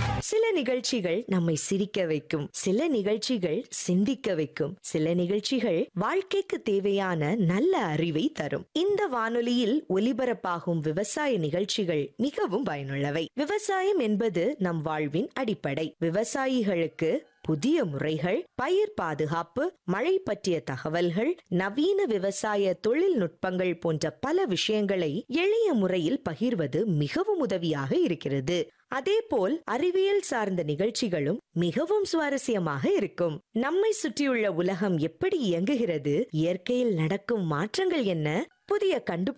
சில நிகழ்ச்சிகள் நம்மை சிரிக்க வைக்கும் சில நிகழ்ச்சிகள் சிந்திக்க வைக்கும் சில நிகழ்ச்சிகள் வாழ்க்கைக்கு தேவையான நல்ல அறிவை தரும் இந்த வானொலியில் ஒலிபரப்பாகும் விவசாய நிகழ்ச்சிகள் மிகவும் பயனுள்ளவை விவசாயம் என்பது நம் வாழ்வின் அடிப்படை விவசாயிகளுக்கு புதிய முறைகள் பயிர் பாதுகாப்பு மழை பற்றிய தகவல்கள் நவீன விவசாய தொழில்நுட்பங்கள் போன்ற பல விஷயங்களை எளிய முறையில் பகிர்வது மிகவும் உதவியாக இருக்கிறது அதேபோல் அறிவியல் சார்ந்த நிகழ்ச்சிகளும் மிகவும் சுவாரஸ்யமாக இருக்கும் நம்மை சுற்றியுள்ள உலகம் எப்படி இயங்குகிறது இயற்கையில் நடக்கும் மாற்றங்கள் என்ன புதிய கண்டுபிடிப்புகள்